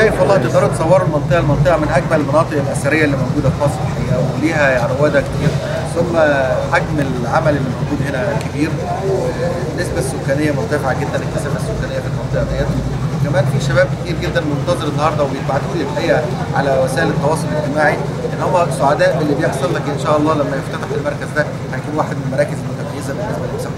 شايف والله تقدروا تصوروا المنطقه المنطقه من اجمل المناطق الاثريه اللي موجوده في مصر الحقيقه وليها يعني روادة كتير ثم حجم العمل اللي موجود هنا كبير النسبه السكانيه مرتفعه جدا الكثافه السكانيه في المنطقه ديت كمان في شباب كتير جدا منتظر النهارده وبيبعتوا لي الحقيقه على وسائل التواصل الاجتماعي ان هم سعداء باللي بيحصل لك ان شاء الله لما يفتتح المركز ده هيكون واحد من المراكز المتميزه بالنسبه لمساحه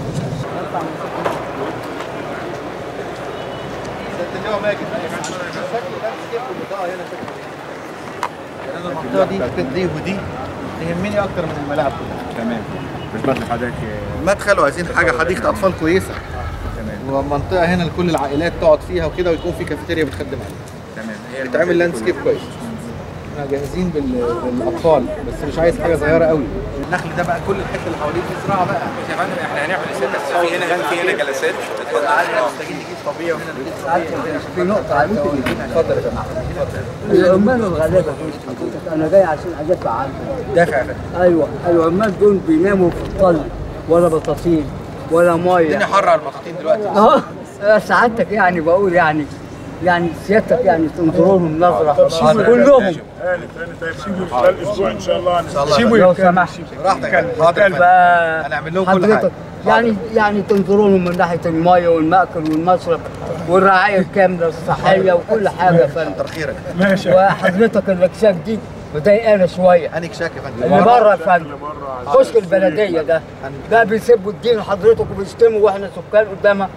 المنطقه دي كانت دي ودي تهمني اكتر من الملاعب كلها تمام بالنسبه لحضرتك مدخل وعايزين حاجه حديقه اطفال كويسه تمام ومنطقه هنا لكل العائلات تقعد فيها وكده ويكون في كافيتيريا بتخدم عليها تمام هي يتعمل لاند سكيب كويس احنا جاهزين بال... بالاطفال بس مش عايز حاجه صغيره قوي النخل ده بقى كل الحته اللي حواليه في زراعه بقى يا فندم احنا هنعمل لسه في هنا في هنا جلسات اتفضل محتاجين نجيب طبيعي وهنا في نقطة عايزين اتفضل يا فندم العمال الغلابة دول حضرتك أنا جاي عشان أدافع عنهم دافع يا فندم أيوه العمال دول بيناموا في الطل ولا بطاطين ولا مية الدنيا حر على المطاطين دلوقتي أه سعادتك يعني بقول يعني يعني سيادتك يعني تنظروا لهم نظرة كلهم هاني هاني طيب سيبوا خلال اسبوع ان شاء الله ان شاء الله لو سمحت براحتك يا فندم. حاضر يا فندم. هنعمل لهم كل حضرتك حاجه يعني يعني تنظروا لهم من ناحيه الميه والمأكل والمصرف والرعايه الكامله الصحيه وكل حاجه يا فندم كتر خيرك ماشي وحضرتك الاكشاك دي مضايقانا شويه انك شاك يا فندم اللي بره يا فندم خشك البلديه ده ده بيسبوا الدين لحضرتك وبيشتموا واحنا سكان قدامها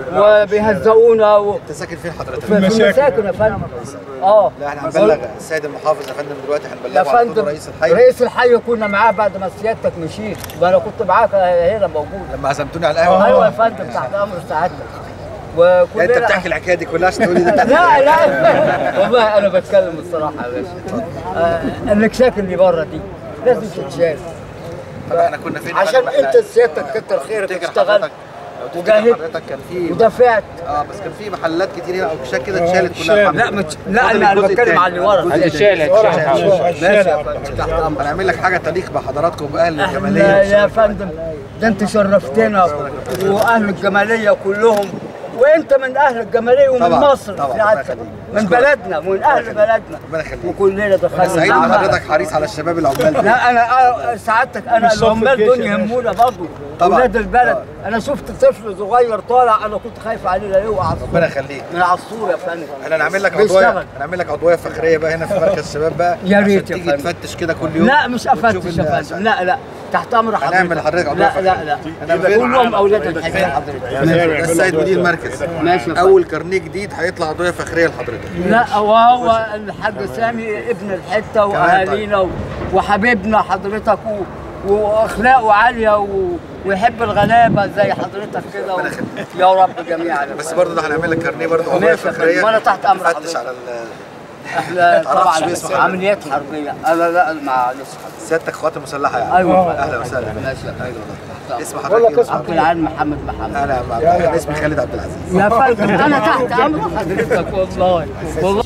وبيهزقونا و... انت ساكن فين حضرتك؟ في في المساكن يا فندم اه لا احنا هنبلغ السيد المحافظ يا فندم دلوقتي يا هنبلغه على طول فندم رئيس الحي رئيس الحي كنا معاه بعد ما سيادتك مشيت وانا كنت معاك هنا موجود لما عزمتوني على القهوه ايوه يا فندم تحت امر سعادتك يعني وكلنا انت بتحكي الحكايه دي كلها عشان تقول لي ده بتاعت لا لا والله انا بتكلم الصراحه يا باشا آه، الاكشاك اللي بره دي لازم تتشال طب احنا كنا فين يا عشان فندم؟ احنا- انت سيادتك كتر خيرك تفتكر اشتغلت حضرتك- لو تفتكر وجاهدت حضرتك كان في ودفعت اه بس كان في محلات كتير هنا او كشاك كده اتشالت كلها الحمد لا لله. مش لا انا الجزء بتكلم التاني. على اللي ورا الجزء التاني. ماشي يا فندم تحت امرك هنعمل لك حاجه تليق بحضراتكم واهل احنا الجماليه يا فندم ده انت شرفتنا واهل الجماليه كلهم وانت من اهل الجماليه ومن طبعاً، مصر طبعاً، سعادتك. ربنا يخليك. من أشكرك. بلدنا من اهل بلدنا ربنا يخليك وكلنا انا دخلنا سعيد ان الجامعة. حضرتك حريص على الشباب العمال دول. لا انا آه، سعادتك انا العمال دول يهمونا برضه طبعاً. اولاد البلد انا شفت طفل صغير طالع انا كنت خايف عليه لا يقع ربنا يخليك من على السور يا فندم احنا هنعمل لك بيشتغل. عضويه هنعمل لك عضويه فخريه بقى هنا في مركز الشباب بقى يا ريت عشان يا تيجي فندم. تفتش كده كل يوم لا مش وتشوف افتش يا ال- فندم لا لا تحت امر حضرتك هنعمل لحضرتك عضوية لا لا لا هنعمل فين؟ كلهم اولاد الحجاج حضرتك ده السيد مدير المركز ماشي يا فندم. اول كارنيه جديد هيطلع عضويه فخريه لحضرتك لا وهو الحاج سامي ابن الحته واهالينا و- وحبيبنا حضرتك و... واخلاقه عاليه و... ويحب الغلابه زي حضرتك كده و... يا رب جميعا يا بس فندم. برضه ده هنعمل لك كارنيه برضه عضويه ماشي يا فخريه فندم، وأنا تحت أمر تفتش حضرتك. على ال- احنا تعرفش طبعا باسم حضرتك. عمليات حربيه انا لا معلش سيادتك قوات مسلحه يعني ايوه اهلا وسهلا ماشي يا فندم. اسم حضرتك ايه؟ عبد العال محمد محمد انا مع- انا اسمي خالد عبد العزيز يا فندم انا تحت امر حضرتك والله والله